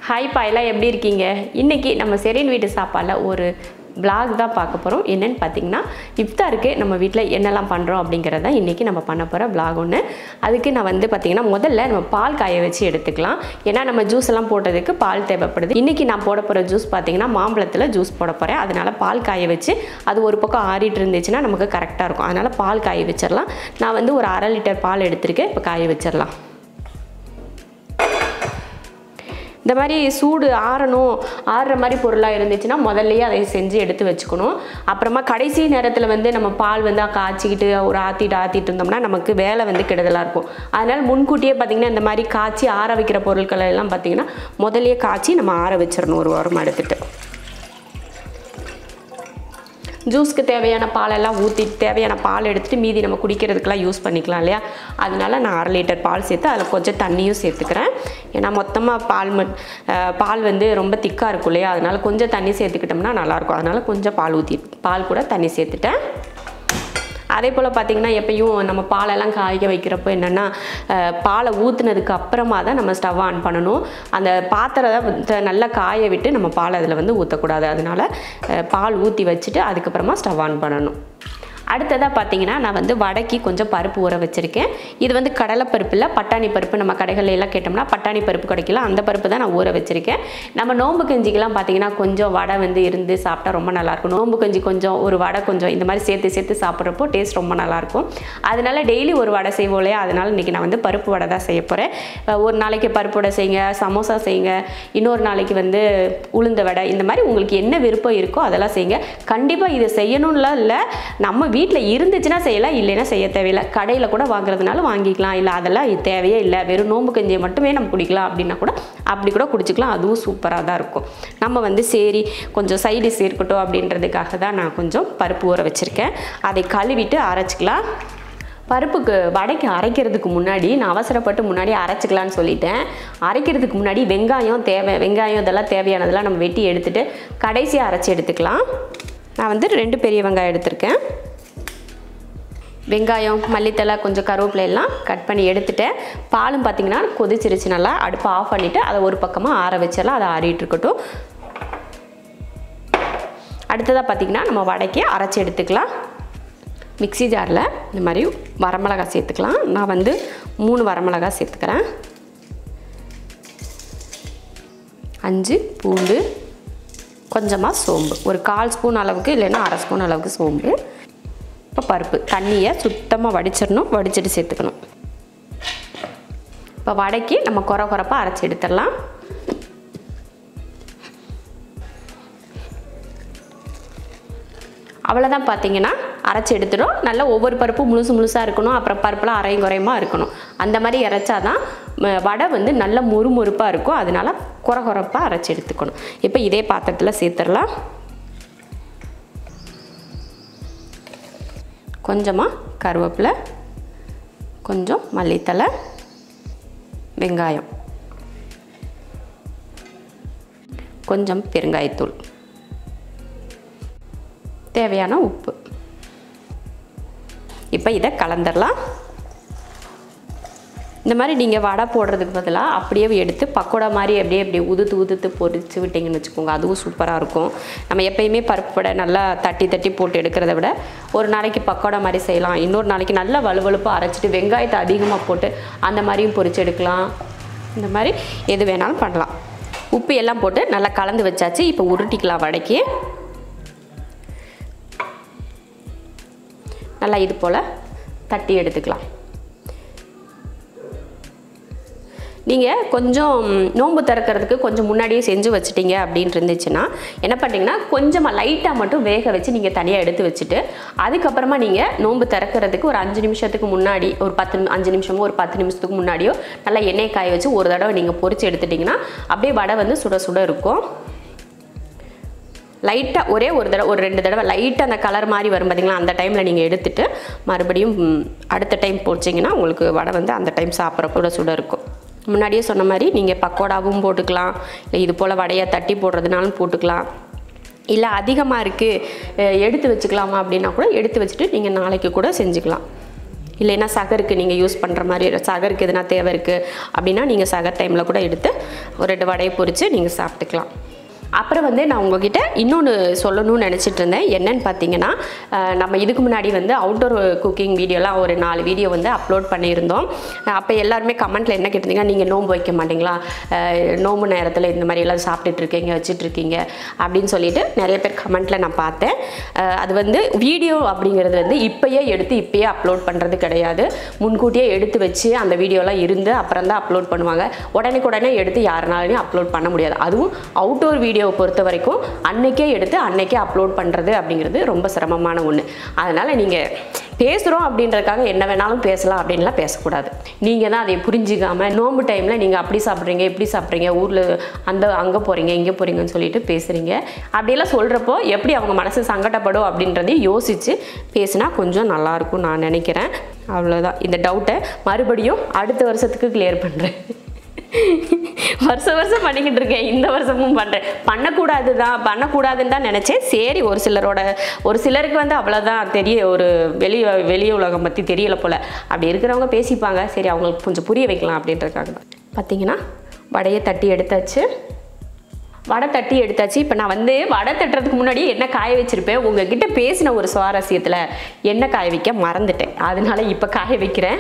ஹாய்ப்பா எல்லாம் எப்படி இருக்கீங்க இன்றைக்கி நம்ம செரின் வீட்டு சாப்பாடில் ஒரு vlog தான் பார்க்க போகிறோம் என்னென்னு பார்த்தீங்கன்னா இஃப்தாருக்கு நம்ம வீட்டில் என்னெல்லாம் பண்ணுறோம் அப்படிங்கிறத தான் இன்றைக்கி நம்ம பண்ண போகிற vlog ஒன்று அதுக்கு நான் வந்து பார்த்திங்கன்னா முதல்ல நம்ம பால் காய வச்சு எடுத்துக்கலாம் ஏன்னா நம்ம ஜூஸ் எல்லாம் போடுறதுக்கு பால் தேவைப்படுது இன்றைக்கி நான் போட போகிற ஜூஸ் பார்த்திங்கன்னா மாம்பழத்தில் ஜூஸ் போட போகிறேன் அதனால் பால் காய வச்சு அது ஒரு பக்கம் ஆறிட்டு இருந்துச்சுன்னா நமக்கு கரெக்டாக இருக்கும் அதனால் பால் காய வச்சிடலாம் நான் வந்து ஒரு அரை லிட்டர் பால் எடுத்திருக்கேன் இப்போ காய வச்சிடலாம் இந்த மாதிரி சூடு ஆறணும் ஆறுற மாதிரி பொருளாக இருந்துச்சுன்னா முதல்லயே அதை செஞ்சு எடுத்து வச்சுக்கணும் அப்புறமா கடைசி நேரத்தில் வந்து நம்ம பால் வந்து காய்ச்சிக்கிட்டு ஒரு ஆற்றிட்டு ஆற்றிட்டு இருந்தோம்னா நமக்கு வேலை வந்து கெடுதலாக இருக்கும் அதனால் முன்கூட்டியே பார்த்திங்கன்னா இந்த மாதிரி காய்ச்சி ஆற வைக்கிற பொருட்களை எல்லாம் பார்த்திங்கன்னா முதல்லயே காய்ச்சி நம்ம ஆற வச்சிடணும் ஒரு வாரமாக எடுத்துட்டு ஜூஸ்க்கு தேவையான பாலெல்லாம் ஊற்றி தேவையான பால் எடுத்துகிட்டு மீதி நம்ம குடிக்கிறதுக்கெல்லாம் யூஸ் பண்ணிக்கலாம் இல்லையா அதனால நான் அரை லிட்டர் பால் சேர்த்து அதில் கொஞ்சம் தண்ணியும் சேர்த்துக்கிறேன் ஏன்னா மொத்தமாக பால் மட் அஹ் பால் வந்து ரொம்ப திக்காக இருக்கும் இல்லையா அதனால கொஞ்சம் தண்ணி சேர்த்துக்கிட்டோம்னா நல்லாயிருக்கும் அதனால கொஞ்சம் பால் ஊற்றி பால் கூட தண்ணி சேர்த்துட்டேன் அதே போல் பார்த்திங்கன்னா எப்பயும் நம்ம பாலெல்லாம் காய்க்க வைக்கிறப்போ என்னென்னா பாலை ஊற்றுனதுக்கு அப்புறமா தான் நம்ம ஸ்டவ் ஆன் பண்ணணும் அந்த பாத்திரத்தை நல்லா காய விட்டு நம்ம பால் அதில் வந்து ஊற்றக்கூடாது அதனால அஹ், பால் ஊற்றி வச்சுட்டு அதுக்கப்புறமா ஸ்டவ் ஆன் பண்ணணும் அடுத்ததாக பார்த்தீங்கன்னா நான் வந்து வடக்கி கொஞ்சம் பருப்பு ஊற வச்சுருக்கேன் இது வந்து கடலைப்பருப்பு இல்லை பட்டாணி பருப்பு நம்ம கடைகள்ல எல்லாம் கேட்டோம்னா பட்டாணி பருப்பு கிடைக்கல அந்த பருப்பு தான் நான் ஊற வச்சுருக்கேன் நம்ம நோம்பு கஞ்சிக்கெல்லாம் பார்த்தீங்கன்னா கொஞ்சம் வடை வந்து இருந்து சாப்பிட்டா ரொம்ப நல்லாயிருக்கும் நோம்பு கஞ்சி கொஞ்சம் ஒரு வடை கொஞ்சம் இந்த மாதிரி சேர்த்து சேர்த்து சாப்பிட்றப்போ டேஸ்ட் ரொம்ப நல்லாயிருக்கும் அதனால டெய்லி ஒரு வடை செய்வோம் இல்லையா அதனால இன்றைக்கி நான் வந்து பருப்பு வடை தான் செய்ய போகிறேன் ஒரு நாளைக்கு பருப்பு வடை செய்யுங்க சமோசா செய்யுங்க இன்னொரு நாளைக்கு வந்து உளுந்த வடை இந்த மாதிரி உங்களுக்கு என்ன விருப்பம் இருக்கோ அதெல்லாம் செய்யுங்க கண்டிப்பாக இதை செய்யணும்லாம் இல்லை நம்ம வீட்டில் இருந்துச்சுன்னா செய்யலாம் இல்லைன்னா செய்ய தேவையில்லை கடையில் கூட வாங்குறதுனால வாங்கிக்கலாம் இல்லை அதெல்லாம் இது தேவையே இல்லை வெறும் நோம்பு கஞ்சியை மட்டுமே நம்ம குடிக்கலாம் அப்படின்னா கூட அப்படி கூட குடிச்சிக்கலாம் அதுவும் சூப்பராக தான் இருக்கும் நம்ம வந்து சரி கொஞ்சம் சைடிஸ் இருக்கட்டும் அப்படின்றதுக்காக தான் நான் கொஞ்சம் பருப்பு ஊற வச்சுருக்கேன் அதை கழுவிட்டு அரைச்சிக்கலாம் பருப்புக்கு வடைக்கு அரைக்கிறதுக்கு முன்னாடி நான் அவசரப்பட்டு முன்னாடி அரைச்சிக்கலான்னு சொல்லிட்டேன் அரைக்கிறதுக்கு முன்னாடி வெங்காயம் தேவை வெங்காயம் இதெல்லாம் தேவையானதெல்லாம் நம்ம வெட்டி எடுத்துட்டு கடைசியாக அரைச்சி எடுத்துக்கலாம் நான் வந்து ரெண்டு பெரிய வெங்காயம் எடுத்திருக்கேன் வெங்காயம் மல்லித்தலை கொஞ்சம் கருவேப்பிலை எல்லாம் கட் பண்ணி எடுத்துட்டேன் பாலும் பார்த்தீங்கன்னா கொதிச்சிருச்சு நல்லா அடுப்பை ஆஃப் பண்ணிவிட்டு அதை ஒரு பக்கமாக ஆற வச்சிடலாம் அதை ஆறிட்டு இருக்கட்டும் அடுத்ததாக பார்த்தீங்கன்னா நம்ம வடைக்கு அரைச்சி எடுத்துக்கலாம் மிக்ஸி ஜாரில் இந்த மாதிரி வரமிளகாய் சேர்த்துக்கலாம் நான் வந்து மூணு வரமிளகாய் சேர்த்துக்கிறேன் அஞ்சு பூண்டு கொஞ்சமாக சோம்பு ஒரு கால் ஸ்பூன் அளவுக்கு இல்லைன்னா அரை ஸ்பூன் அளவுக்கு சோம்பு இப்போ பருப்பு தண்ணியை சுத்தமாக வடிச்சிடணும் வடிச்சிட்டு சேர்த்துக்கணும் இப்போ வடைக்கு நம்ம குறை குறைப்பாக அரைச்சி எடுத்துடலாம் அவ்வளோதான் பார்த்தீங்கன்னா அரைச்சி எடுத்துடும் நல்லா ஒவ்வொரு பருப்பும் முழுசு முழுசாக இருக்கணும் அப்புறம் பருப்புலாம் அரையும் குறையுமா இருக்கணும் அந்த மாதிரி இறைச்சாதான் ம- வடை வந்து நல்ல முறுமுறுப்பாக இருக்கும் அதனால குறை குறைப்பாக அரைச்சி எடுத்துக்கணும் இப்போ இதே பாத்திரத்தில் சேர்த்துடலாம் கொஞ்சமாக கருவேப்பிலை கொஞ்சம் மல்லித்தலை வெங்காயம் கொஞ்சம் பெருங்காயத்தூள் தேவையான உப்பு இப்போ இதை கலந்துடலாம் இந்த மாதிரி நீங்கள் வடை போடுறதுக்கு பதிலாக அப்படியே எடுத்து பக்கோடா மாதிரி அப்படியே அப்படியே உதுத்து உதுத்து பொரிச்சு விட்டிங்கன்னு வச்சுக்கோங்க அதுவும் சூப்பராக இருக்கும் நம்ம எப்பயுமே பருப்பு வடை நல்லா தட்டி தட்டி போட்டு எடுக்கிறத விட ஒரு நாளைக்கு பக்கோடா மாதிரி செய்யலாம் இன்னொரு நாளைக்கு நல்லா வலுவலுப்பாக அரைச்சிட்டு வெங்காயத்தை அதிகமாக போட்டு அந்த மாதிரியும் பொரிச்சு எடுக்கலாம் இந்த மாதிரி எது வேணாலும் பண்ணலாம் உப்பு எல்லாம் போட்டு நல்லா கலந்து வச்சாச்சு இப்போ உருட்டிக்கலாம் வடைக்கு நல்லா இது போல் தட்டி எடுத்துக்கலாம் நீங்கள் கொஞ்சம் நோன்பு திறக்கிறதுக்கு கொஞ்சம் முன்னாடியே செஞ்சு வச்சிட்டீங்க அப்படின்னு இருந்துச்சுன்னா என்ன பண்ணுறீங்கன்னா கொஞ்சமாக லைட்டாக மட்டும் வேக வச்சு நீங்கள் தனியாக எடுத்து வச்சுட்டு அதுக்கப்புறமா நீங்கள் நோன்பு திறக்கிறதுக்கு ஒரு அஞ்சு நிமிஷத்துக்கு முன்னாடி ஒரு பத்து நிமி- அஞ்சு நிமிஷமோ ஒரு பத்து நிமிஷத்துக்கு முன்னாடியோ நல்லா எண்ணெய் காய வச்சு ஒரு தடவை நீங்கள் பொரிச்சு எடுத்துட்டிங்கன்னா அப்படியே வடை வந்து சுட சுட இருக்கும் லைட்டாக ஒரே ஒரு தடவை ஒரு ரெண்டு தடவை லைட்டாக அந்த கலர் மாதிரி வரும் பார்த்தீங்களா அந்த டைமில் நீங்கள் எடுத்துட்டு மறுபடியும் ம், அடுத்த டைம் போச்சிங்கன்னா உங்களுக்கு வடை வந்து அந்த டைம் சாப்பிட்றப்ப சுட சுட இருக்கும் முன்னாடியே சொன்ன மாதிரி நீங்கள் பக்கோடாவும் போட்டுக்கலாம் இல்லை இது போல் வடையை தட்டி போடுறதுனாலும் போட்டுக்கலாம் இல்லை அதிகமாக இருக்குது எடுத்து வச்சுக்கலாமா அப்படின்னா கூட எடுத்து வச்சுட்டு நீங்கள் நாளைக்கு கூட செஞ்சுக்கலாம் இல்லைன்னா சகருக்கு நீங்கள் யூஸ் பண்ணுற மாதிரி சகருக்கு எதுனா தேவை இருக்குது அப்படின்னா நீங்கள் சகர் டைமில் கூட எடுத்து ஒரு ரெண்டு வடையை பொரித்து நீங்கள் சாப்பிட்டுக்கலாம் அப்புறம் வந்து நான் உங்ககிட்ட இன்னொன்று சொல்லணும்னு நினச்சிட்டு இருந்தேன் என்னன்னு பார்த்தீங்கன்னா அஹ், நம்ம இதுக்கு முன்னாடி வந்து அவுட்டோர் குக்கிங் வீடியோலாம் ஒரு நாலு வீடியோ வந்து அப்லோட் பண்ணியிருந்தோம் அப்போ எல்லாருமே கமெண்ட்டில் என்ன கேட்டிருந்தீங்க நீங்கள் நோன்பு வைக்க மாட்டீங்களா அஹ், நோன்பு நேரத்தில் இந்த மாதிரி எல்லாம் சாப்பிட்டுட்டு இருக்கீங்க வச்சுட்டு இருக்கீங்க அப்படின்னு சொல்லிட்டு நிறைய பேர் கமெண்ட்டில் நான் பார்த்தேன் அஹ், அது வந்து வீடியோ அப்படிங்கிறது வந்து இப்போயே எடுத்து இப்போயே அப்லோட் பண்ணுறது கிடையாது முன்கூட்டியே எடுத்து வச்சு அந்த வீடியோலாம் இருந்து அப்புறம் தான் அப்லோட் பண்ணுவாங்க உடனே உடனே எடுத்து யாருனாலையும் அப்லோட் பண்ண முடியாது அதுவும் அவுட்டோர் வீடியோவை பொறுத்த வரைக்கும் அன்னைக்கே எடுத்து அன்னைக்கே அப்லோட் பண்ணுறது அப்படிங்கிறது ரொம்ப சிரமமான ஒன்று அதனால் நீங்கள் பேசுகிறோம் அப்படின்றதுக்காக என்ன வேணாலும் பேசலாம் அப்படின்லாம் பேசக்கூடாது நீங்கள் தான் அதை புரிஞ்சிக்காம நோம்பு டைமில் நீங்கள் அப்படி சாப்பிட்றீங்க இப்படி சாப்பிட்றீங்க ஊரில் அந்த அங்கே போகிறீங்க இங்கே போகிறீங்கன்னு சொல்லிட்டு பேசுகிறீங்க அப்படியெல்லாம் சொல்கிறப்போ எப்படி அவங்க மனசு சங்கடப்படும் அப்படின்றதையும் யோசித்து பேசினா கொஞ்சம் நல்லாயிருக்கும் நான் நினைக்கிறேன் அவ்வளோதான் இந்த டவுட்டை மறுபடியும் அடுத்த வருஷத்துக்கு கிளியர் பண்ணுறேன் வருஷம் வருஷம் பண்ணிக்கிட்டு இருக்கேன் இந்த வருஷமும் பண்ணுறேன் பண்ணக்கூடாது தான் பண்ணக்கூடாதுன்னு தான் நினச்சேன் சரி ஒரு சிலரோட ஒரு சிலருக்கு வந்து அவ்வளோதான் தெரிய ஒரு வெளி வெளி உலகம் பற்றி தெரியல போல் அப்படி இருக்கிறவங்க பேசிப்பாங்க சரி அவங்களுக்கு கொஞ்சம் புரிய வைக்கலாம் அப்படின்றதுக்காக தான் பார்த்தீங்கன்னா வடையை தட்டி எடுத்தாச்சு வடை தட்டி எடுத்தாச்சு இப்போ நான் வந்து வடை தட்டுறதுக்கு முன்னாடி என்ன காய வச்சுருப்பேன் உங்ககிட்ட பேசின ஒரு சுவாரஸ்யத்தில் எண்ணெய் காய வைக்க மறந்துட்டேன் அதனால இப்போ காய வைக்கிறேன்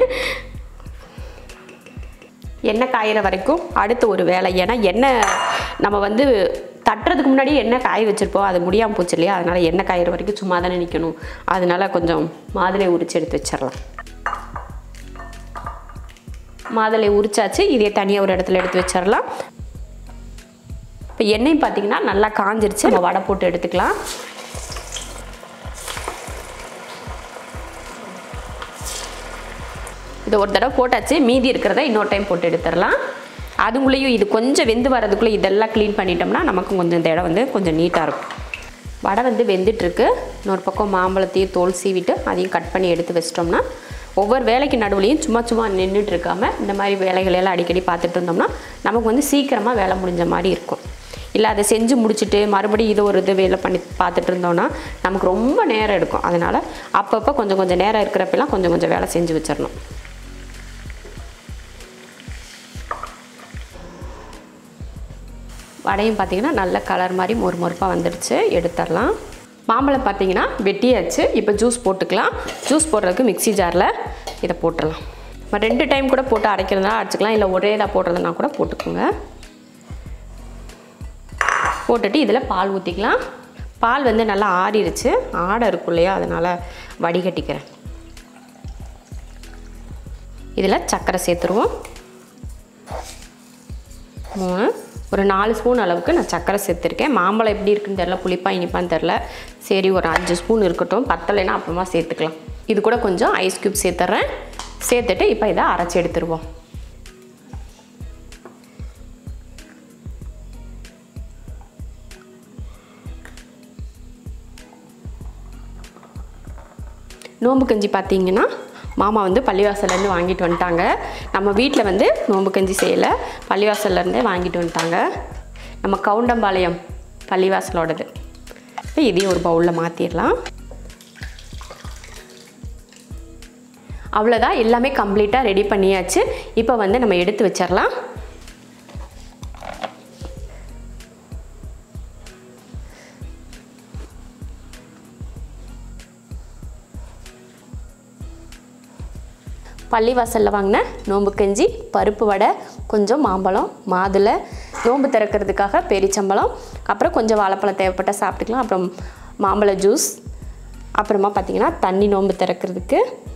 எண்ணெய் காயிற வரைக்கும் அடுத்த ஒரு வேலை ஏன்னா எண்ணெய் நம்ம வந்து தட்டுறதுக்கு முன்னாடி எண்ணெய் காய வச்சுருப்போம் அது முடியாமல் போச்சு இல்லையா அதனால் எண்ணெய் காயிற வரைக்கும் சும்மா தானே நிற்கணும் அதனால கொஞ்சம் மாதுளை உரிச்சு எடுத்து வச்சிடலாம் மாதுளை உரிச்சாச்சு இதே தனியாக ஒரு இடத்துல எடுத்து வச்சிடலாம் இப்போ எண்ணெய் பார்த்தீங்கன்னா நல்லா காஞ்சிருச்சு நம்ம வடை போட்டு எடுத்துக்கலாம் இதை ஒரு தடவை போட்டாச்சு மீதி இருக்கிறத இன்னொரு டைம் போட்டு எடுத்துடலாம் அதுக்குள்ளேயும் இது கொஞ்சம் வெந்து வரதுக்குள்ளே இதெல்லாம் க்ளீன் பண்ணிட்டோம்னா நமக்கு கொஞ்சம் இந்த இடம் வந்து கொஞ்சம் நீட்டாக இருக்கும் வடை வந்து வெந்துட்டுருக்கு இன்னொரு பக்கம் மாம்பழத்தையும் தோல் சீவிட்டு அதையும் கட் பண்ணி எடுத்து வச்சிட்டோம்னா ஒவ்வொரு வேலைக்கு நடுவுலையும் சும்மா சும்மா நின்றுட்டு இருக்காம இந்த மாதிரி வேலைகளை எல்லாம் அடிக்கடி பார்த்துட்டு இருந்தோம்னா நமக்கு வந்து சீக்கிரமாக வேலை முடிஞ்ச மாதிரி இருக்கும் இல்லை அதை செஞ்சு முடிச்சுட்டு மறுபடியும் இது ஒரு இது வேலை பண்ணி பார்த்துட்டு இருந்தோம்னா நமக்கு ரொம்ப நேரம் எடுக்கும் அதனால் அப்பப்போ கொஞ்சம் கொஞ்சம் நேரம் இருக்கிறப்பெல்லாம் கொஞ்சம் கொஞ்சம் வேலை செஞ்சு வச்சிடணும் வடையும் பார்த்தீங்கன்னா நல்ல கலர் மாதிரி மொறு மொறுப்பாக வந்துடுச்சு எடுத்துடலாம் மாம்பழம் பார்த்தீங்கன்னா வெட்டியாச்சு இப்போ ஜூஸ் போட்டுக்கலாம் ஜூஸ் போடுறதுக்கு மிக்ஸி ஜாரில் இதை போட்டுடலாம் நம்ம ரெண்டு டைம் கூட போட்டு அரைக்கிறதுனால அரைச்சிக்கலாம் இல்லை ஒரே இதாக போடுறதுனா கூட போட்டுக்கோங்க போட்டுட்டு இதில் பால் ஊற்றிக்கலாம் பால் வந்து நல்லா ஆறிடுச்சு ஆடை இருக்கும் இல்லையா அதனால் வடிகட்டிக்கிறேன் இதில் சர்க்கரை சேர்த்துருவோம் மூணு ஒரு நாலு ஸ்பூன் அளவுக்கு நான் சர்க்கரை சேர்த்துருக்கேன் மாம்பழம் எப்படி இருக்குன்னு தெரில புளிப்பா இனிப்பான்னு தெரில சரி ஒரு அஞ்சு ஸ்பூன் இருக்கட்டும் பத்தலைன்னா அப்புறமா சேர்த்துக்கலாம் இது கூட கொஞ்சம் ஐஸ் க்யூப் சேர்த்துட்றேன் சேர்த்துட்டு இப்போ இதை அரைச்சி எடுத்துருவோம் நோம்பு கஞ்சி பார்த்தீங்கன்னா மாமா வந்து பள்ளிவாசல்லேருந்து வாங்கிட்டு வந்துட்டாங்க நம்ம வீட்டில் வந்து நோம்பு கஞ்சி செய்யலை பள்ளிவாசல்லேருந்தே வாங்கிட்டு வந்துட்டாங்க நம்ம கவுண்டம்பாளையம் பள்ளிவாசலோடது இப்போ இதையும் ஒரு பவுலில் மாற்றிடலாம் அவ்வளோதான் எல்லாமே கம்ப்ளீட்டாக ரெடி பண்ணியாச்சு இப்போ வந்து நம்ம எடுத்து வச்சிடலாம் பள்ளிவாசலில் வாங்கின நோம்பு கஞ்சி பருப்பு வடை கொஞ்சம் மாம்பழம் மாதுளை நோம்பு திறக்கிறதுக்காக பெரிச்சம்பழம் அப்புறம் கொஞ்சம் வாழைப்பழம் தேவைப்பட்ட சாப்பிட்டுக்கலாம் அப்புறம் மாம்பழ ஜூஸ் அப்புறமா பார்த்திங்கன்னா தண்ணி நோம்பு திறக்கிறதுக்கு